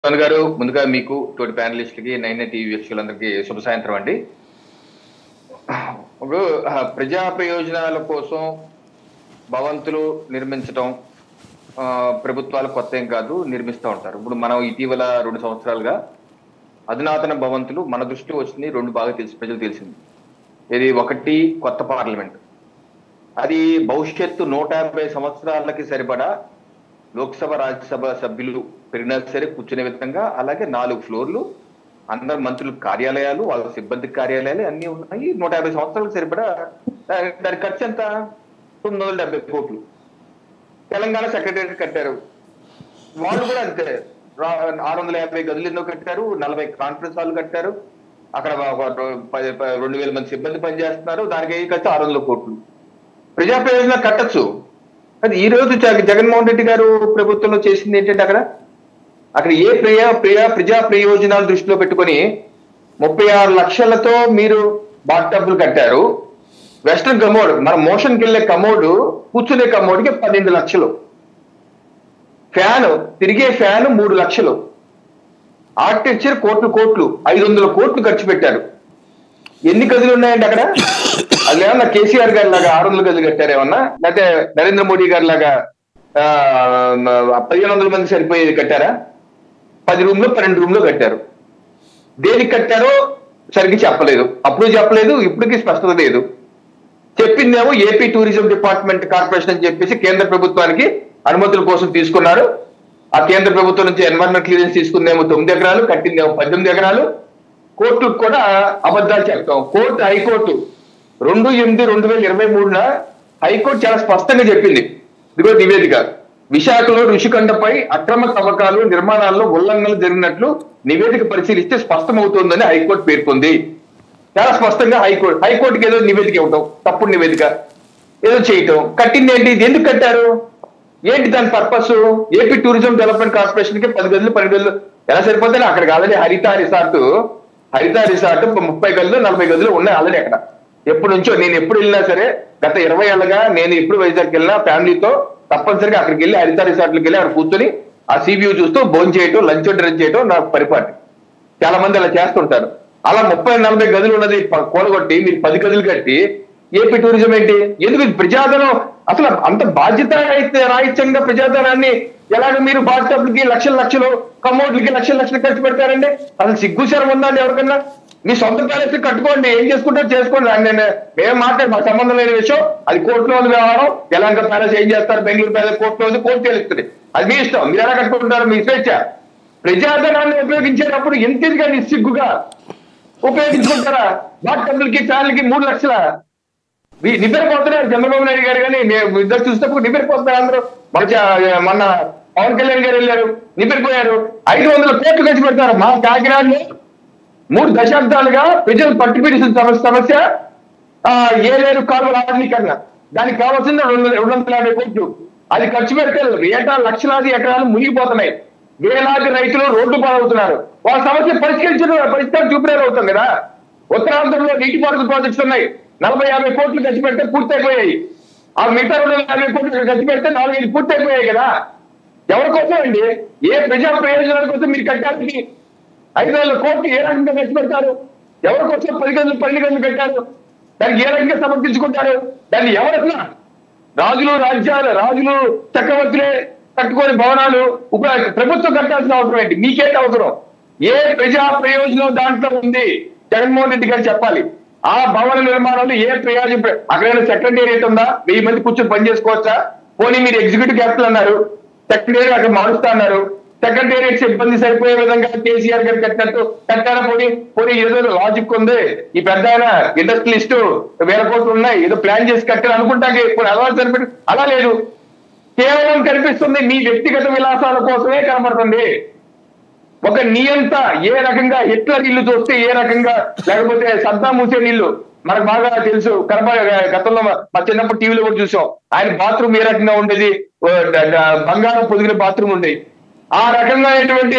సోన్ గారు ముందుగా మీకు తోటి ప్యానలిస్టులకి నైన్ టీవీ వీక్షకులందరికీ శుభ సాయంత్రం అండి ఇప్పుడు ఆ, ప్రజా ప్రయోజనాల కోసం భవంతులు నిర్మించడం ఆ, ప్రభుత్వాలు కొత్త ఏం కాదు నిర్మిస్తూ ఉంటారు ఇప్పుడు మనం ఇటీవల రెండు సంవత్సరాలుగా అధునాతన భవంతులు మన దృష్టిలో వచ్చింది రెండు బాగా తెలిసి ప్రజలు తెలిసింది ఇది ఒకటి కొత్త పార్లమెంట్ అది భవిష్యత్తు నూట యాభై సంవత్సరాలకి సరిపడా లోక్సభ రాజ్యసభ సభ్యులు పెరిగినా సరే కూర్చునే విధంగా అలాగే నాలుగు ఫ్లోర్లు అందరు మంత్రుల కార్యాలయాలు వాళ్ళ సిబ్బంది కార్యాలయాలు అన్ని ఉన్నాయి నూట యాభై సంవత్సరాలకు సరిపడా దా- దాని ఖర్చు ఎంత తొమ్మిది వందల డెబ్బై కోట్లు తెలంగాణ సెక్రటరీ కట్టారు వాళ్ళు కూడా అంతే రా- ఆరు వందల యాభై గదులు ఎన్నో కట్టారు నలభై కాన్ఫరెన్స్ హాల్ కట్టారు అక్కడ ఒక ప- ప- రెండు వేల మంది సిబ్బంది పనిచేస్తున్నారు దానికి అయ్యి ఖర్చు ఆరు వందల కోట్లు ప్రజా ప్రయోజనాలు కట్టచ్చు అది ఈ రోజు జగ- జగన్మోహన్ రెడ్డి గారు ప్రభుత్వంలో చేసింది ఏంటంటే అక్కడ అక్కడ ఏ ప్రజా ప్రజా ప్రజా ప్రయోజనాలు దృష్టిలో పెట్టుకొని ముప్పై ఆరు లక్షలతో మీరు బాత్టబ్లు కట్టారు వెస్టర్న్ కమోడ్ మన మోషన్కి వెళ్ళే కమోడ్ కూర్చునే కమోడ్కి పన్నెండు లక్షలు ఫ్యాన్ తిరిగే ఫ్యాన్ మూడు లక్షలు ఆర్కిటెక్చర్ కోట్లు కోట్లు ఐదు వందల కోట్లు ఖర్చు పెట్టారు ఎన్ని గదులు ఉన్నాయండి అక్కడ అది ఏమన్నా కేసీఆర్ గారి లాగా ఆరు వందల గదులు కట్టారు ఏమన్నా లేకపోతే నరేంద్ర మోడీ గారి లాగా ఆ, పదిహేను వందల మంది సరిపోయేది కట్టారా పది రూమ్లు పన్నెండు రూమ్లు కట్టారు దేనికి కట్టారో సరిగ్గా చెప్పలేదు అప్పుడు చెప్పలేదు ఇప్పటికీ స్పష్టత లేదు చెప్పిందేమో ఏపీ టూరిజం డిపార్ట్మెంట్ కార్పొరేషన్ అని చెప్పేసి కేంద్ర ప్రభుత్వానికి అనుమతుల కోసం తీసుకున్నారు ఆ కేంద్ర ప్రభుత్వం నుంచి ఎన్వైరన్మెంట్ క్లియరెన్స్ తీసుకుందేమో తొమ్మిది ఎకరాలు కట్టిందేమో పద్దెనిమిది ఎకరాలు కోర్టుకు కూడా అబద్ధాలు చెప్తాం కోర్టు హైకోర్టు రెండు ఎనిమిది రెండు వేల ఇరవై మూడున హైకోర్టు చాలా స్పష్టంగా చెప్పింది ఇదిగో నివేదిక విశాఖలో ఋషికొండపై అక్రమ తవ్వకాలు నిర్మాణాల్లో ఉల్లంఘనలు జరిగినట్లు నివేదిక పరిశీలిస్తే స్పష్టమవుతోందని హైకోర్టు పేర్కొంది చాలా స్పష్టంగా హైకోర్టు హైకోర్టుకి ఏదో నివేదిక ఇవ్వటం తప్పుడు నివేదిక ఏదో చేయటం కట్టింది ఏంటి ఇది ఎందుకు కట్టారు ఏంటి దాని purpose AP tourism development corporation కి పది గదులు పన్నెండు గదులు ఎలా సరిపోతాయి అక్కడికి ఆల్రెడీ హరిత రిసార్ట్ హరిత రిసార్ట్ ముప్పై గదులు నలభై గదులు ఉన్నాయి ఆల్రెడీ అక్కడ ఎప్పటి నుంచో నేను ఎప్పుడు వెళ్ళినా సరే గత ఇరవై ఏళ్ళగా నేను ఎప్పుడు వైజాగ్ వెళ్ళినా ఫ్యామిలీతో తప్పనిసరిగా అక్కడికి వెళ్ళి హరిత రిసార్ట్లకు వెళ్ళి అక్కడ కూర్చొని ఆ సీ వ్యూ చూస్తూ భోజనం చేయటం లంచ్ డ్రెస్ చేయటం నాకు పరిపాటి చాలా మంది అలా చేస్తుంటారు అలా ముప్పై నలభై గదులు ఉన్నది ప- కూలగొట్టి మీరు పది గదులు కట్టి ఏపీ టూరిజం ఏంటి ఎందుకు ఇది ప్రజాధనం అసలు అంత బాధ్యత అయితే రాహిత్యంగా ప్రజాధనాన్ని ఎలాగ మీరు బాధ్యతలకి లక్షల లక్షలు కమోడ్లకి లక్షల లక్షలు ఖర్చు పెడతారండి అసలు సిగ్గుశరం ఉందండి ఎవరికన్నా మీ సొంత ప్యాలెస్ కట్టుకోండి ఏం చేసుకుంటారో చేసుకోండి అని నేను మేము మాట్లాడి మాకు సంబంధం లేని విషయం అది కోర్టులో ఉంది వ్యవహారం ఎలాంటి ప్యాలెస్ ఏం చేస్తారు బెంగళూరు ప్యాలెస్ కోర్టులో ఉంది కోర్టు తెలుస్తుంది అది మీ ఇష్టం మీరు ఎలా కట్టుకుంటారు మీ స్వేచ్ఛ ప్రజాధనాన్ని ఉపయోగించేటప్పుడు ఎంతగా నిస్సిగ్గుగా ఉపయోగించుకుంటారా వాట్సాప్లకి ఛానల్కి మూడు లక్షల వీ- నిద్రపోతున్నారు చంద్రబాబు నాయుడు గారు కానీ మేము ఇద్దరు చూసినప్పుడు నిద్రపోతున్నారు అందరూ మన చ- మొన్న పవన్ కళ్యాణ్ గారు వెళ్ళారు నిద్రపోయారు ఐదు వందల కోట్లు ఖర్చు పెడతారు మా కాకినాడలో మూడు దశాబ్దాలుగా ప్రజలు పట్టుబిడిసిన సమస్య సమస్య ఆ, ఏలేరు కాలువల ఆధునీకరణ దానికి కావాల్సిన రెండు రెండు వందల యాభై కోట్లు అది ఖర్చు పెడితే ఏటా లక్షలాది ఎకరాలు మునిగిపోతున్నాయి వేలాది రైతులు రోడ్డు పాలవుతున్నారు వాళ్ళ సమస్య పరిష్కరించడం పరిష్కారం చూపిణీలు అవుతుంది కదా ఉత్తరాంధ్రలో నీటిపారుదల ప్రాజెక్ట్స్ ఉన్నాయి నలభై యాభై కోట్లు ఖర్చు పెడితే పూర్తయిపోయాయి ఆ మిగతా రెండు వందల యాభై కోట్లు ఖర్చు పెడితే నాలుగైదు పూర్తయిపోయాయి కదా ఎవరి కోసం అండి ఏ ప్రజా ప్రయోజనాల కోసం మీరు కట్టాలి ఐదు వేల కోట్లు ఏ రకంగా ఖర్చు పెడతారు ఎవరి కోసం పది గంటలు పన్నెండు గంటలు పెట్టారు దానికి ఏ రకంగా సమర్థించుకుంటారు దాన్ని ఎవరన్నా రాజులు రాజ్యాలు రాజులు చక్రవర్తులే కట్టుకోని భవనాలు ఉప ప్రభుత్వం కట్టాల్సిన అవసరం ఏంటి మీకేంటి అవసరం ఏ ప్రజా ప్రయోజనం దాంట్లో ఉంది జగన్మోహన్ రెడ్డి గారు చెప్పాలి ఆ భవన నిర్మాణంలో ఏ ప్రయోజనం అక్కడైనా సెక్రటేరియట్ ఉందా వెయ్యి మంది కూర్చొని పని చేసుకోవచ్చా పోనీ మీరు ఎగ్జిక్యూటివ్ క్యాపిటల్ అన్నారు సెక్రటేరియట్ అక్కడ మారుస్తా అన్నారు సెక్రటేరియట్ సిబ్బంది సరిపోయే విధంగా కేసీఆర్ గారు కట్టినట్టు కట్టారా పోనీ పోనీ ఏదో లాజిక్ ఉంది ఈ పెద్ద ఆయన ఇండస్ట్రియలిస్ట్ వేల కోట్లు ఉన్నాయి ఏదో ప్లాన్ చేసి కట్టారు అనుకుంటాకి ఇప్పుడు అలవాటు సరిపెట్టి అలా లేదు కేవలం కనిపిస్తుంది మీ వ్యక్తిగత విలాసాల కోసమే కనబడుతుంది ఒక నియంత ఏ రకంగా హిట్లర్ ఇల్లు చూస్తే ఏ రకంగా లేకపోతే సద్దాం హుసేన్ ఇల్లు మనకు బాగా తెలుసు కనప గతంలో మా చిన్నప్పుడు టీవీలో కూడా చూసాం ఆయన బాత్రూమ్ ఏ రకంగా ఉండేది ఓ డ- డ- బంగారం పొదిగిన బాత్రూమ్ ఉండేది ఆ రకంగా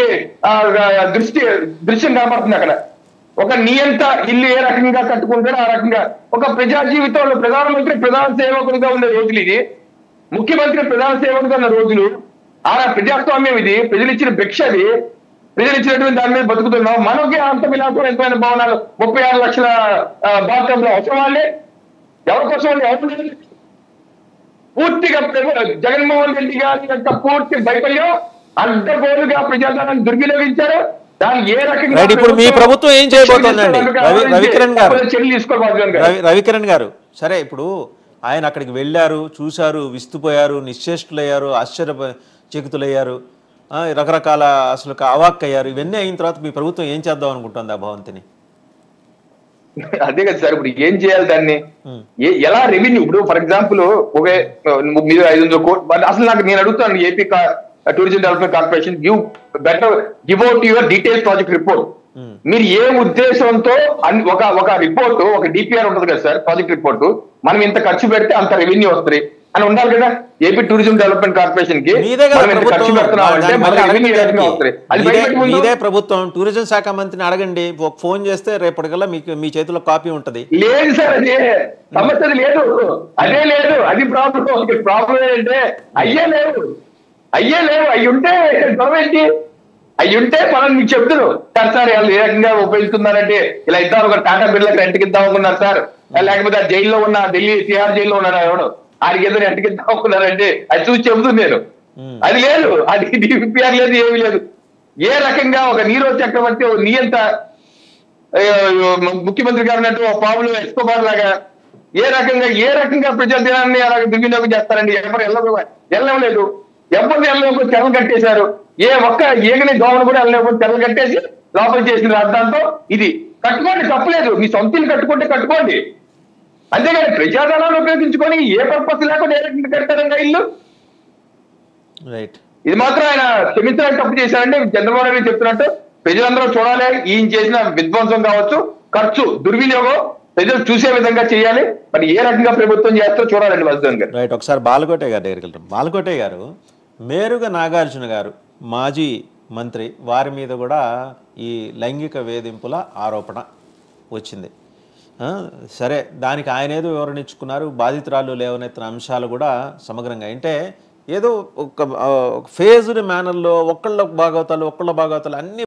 దృష్టి దృశ్యం కనపడుతుంది అక్కడ ఒక నియంత ఇల్లు ఏ రకంగా కట్టుకుంటారో ఆ రకంగా ఒక ప్రజా జీవితంలో ప్రధానమంత్రి ప్రధాన సేవకుడిగా ఉండే రోజులు ఇది ముఖ్యమంత్రి ప్రధాన సేవకుడిగా ఉన్న రోజులు ఆ ప్రజాస్వామ్యం ఇది ప్రజలు ఇచ్చిన భిక్ష అది ప్రజలు ఇచ్చినటువంటి దాని మీద బతుకుతున్నాం మనకి అంత విలాసవంతమైన భవనాలు ముప్పై ఆరు లక్షల బాత్రూంలో అవసరం వాళ్ళే ఎవరి కోసం వాళ్ళు అవసరం లేదు. పూర్తిగా ప్రభు- జగన్మోహన్ రెడ్డి గారి యొక్క పూర్తి వైఫల్యం అడ్డగోలుగా ప్రజాధనాన్ని దుర్వినియోగించారు దాన్ని ఏ రకంగా రైట్, ఇప్పుడు మీ ప్రభుత్వం ఏం చేయబోతోందండి? రవి- రవికిరణ్ గారు. చర్యలు తీసుకోవాలి రవి రవికిరణ్ గారు సరే ఇప్పుడు ఆయన అక్కడికి వెళ్ళారు చూశారు విస్తుపోయారు నిశ్చేష్టులయ్యారు ఆశ్చర్య చకితులయ్యారు ఆ, రకరకాల అసలు అవాక్కయ్యారు ఇవన్నీ అయిన తర్వాత మీ ప్రభుత్వం ఏం చేద్దాం అనుకుంటుంది ఆ భవంతిని అదే కదా సార్ ఇప్పుడు ఏం చేయాలి దాన్ని ఉమ్. ఏ- ఎలా రెవెన్యూ ఇప్పుడు ఫర్ ఎగ్జాంపుల్ ఒకే మీరు ఐదు వందల కోట్లు but అసలు నాకు నేను అడుగుతాను AP tourism development corporation give better give out your detail project report um. మీరు ఏ ఉద్దేశంతో అన్- ఒక ఒక రిపోర్ట్ ఒక డిపిఆర్ ఉంటుంది కదా సార్ ప్రాజెక్ట్ రిపోర్ట్ మనం ఇంత ఖర్చు పెడితే అంత రెవెన్యూ వస్తుంది అని ఉండాలి కదా ఏపీ టూరిజం డెవలప్మెంట్ కార్పొరేషన్ కి మీదే కదా మనం ఇంత ఖర్చు ప్రభుత్వం పెడుతున్నాం అంటే దాన్ని మన మళ్ళీ అడగండి రెవెన్యూ దానికి. వస్తుంది అది మీదే- బయటపెట్టి ముందు- మీదే ప్రభుత్వం టూరిజం శాఖ మంత్రిని అడగండి ఒక ఫోన్ చేస్తే రేపటికల్లా మీకు మీ చేతిలో కాపీ ఉంటుంది లేదు సార్ అదే సమస్య అది లేదు అదే లేదు అది ప్రాబ్లం ప్రాబ్లం ఏంటంటే అయ్యే లేవు అయ్యే లేవు అయ్యి ఉంటే గొడవ ఏంటి అయ్యి ఉంటే మనం మీకు చెప్తున్నారు సార్ సార్ వాళ్ళు ఏ రకంగా ఉపయోగిస్తున్నారంటే ఇలా ఇద్దాం ఒక టాటా బిర్లా రెంట్కి ఇద్దాం అనుకున్నారు సార్ లేకపోతే ఆ జైల్లో ఉన్న ఢిల్లీ తిహార్ జైల్లో ఉన్నాడు ఎవడు ఆడికి ఏదో రెంట్కి ఇద్దాం అనుకున్నారంటే అది చూసి చెబుతుంది నేను ఉమ్. అది లేదు అది డిపిఆర్ లేదు ఏమీ లేదు ఏ రకంగా ఒక నీరో చక్రవర్తి ఒక నియంత అయ్యో, అయ్యో, ముఖ్యమంత్రి గారు అన్నట్టు ఒక పాములు ఎక్స్కోబార్ లాగా ఏ రకంగా ఏ రకంగా ప్రజల దినాన్ని అలా దుర్వినియోగం చేస్తారండి ఎవరు వెళ్ళ వెళ్ళలేదు ఎవరు వెళ్ళలేకపోతే తెరలు కట్టేశారు ఏ ఒక్క ఏగని దోమను కూడా వెళ్ళలేకపోతే తెరలు కట్టేసి లోపల చేసిన అర్థంతో ఇది కట్టుకోండి తప్పలేదు మీ సొంత ఇల్లు కట్టుకుంటే కట్టుకోండి అంతేగాని ప్రజాధనాన్ని ఉపయోగించుకొని ఏ పర్పస్ లేకుండా ఏ రకంగా కడతారంగా ఇల్లు రైట్ ఇది మాత్రం ఆయన క్షమించడానికి తప్పు చేశారంటే చంద్రబాబు నాయుడు చెప్తున్నట్టు ప్రజలందరూ చూడాలి ఈయన చేసిన విధ్వంసం కావచ్చు ఖర్చు దుర్వినియోగం ప్రజలు చూసే విధంగా చేయాలి మరి ఏ రకంగా ప్రభుత్వం చేస్తో చూడాలండి మధుసూదన్ గారు రైట్ ఒకసారి బాలకోటే గారి దగ్గరికి వెళ్తాం బాలకోటే గారు మేరుగ నాగార్జున గారు మాజీ మంత్రి వారి మీద కూడా ఈ లైంగిక వేధింపుల ఆరోపణ వచ్చింది ఆ, సరే దానికి ఆయన ఏదో వివరణ ఇచ్చుకున్నారు బాధితురాలు లేవనెత్తిన అంశాలు కూడా సమగ్రంగా అంటే ఏదో ఒక ఫేజ్డ్ మేనర్లో ఒకళ్ళ భాగవతాలు ఒకళ్ళ భాగవతాలు అన్ని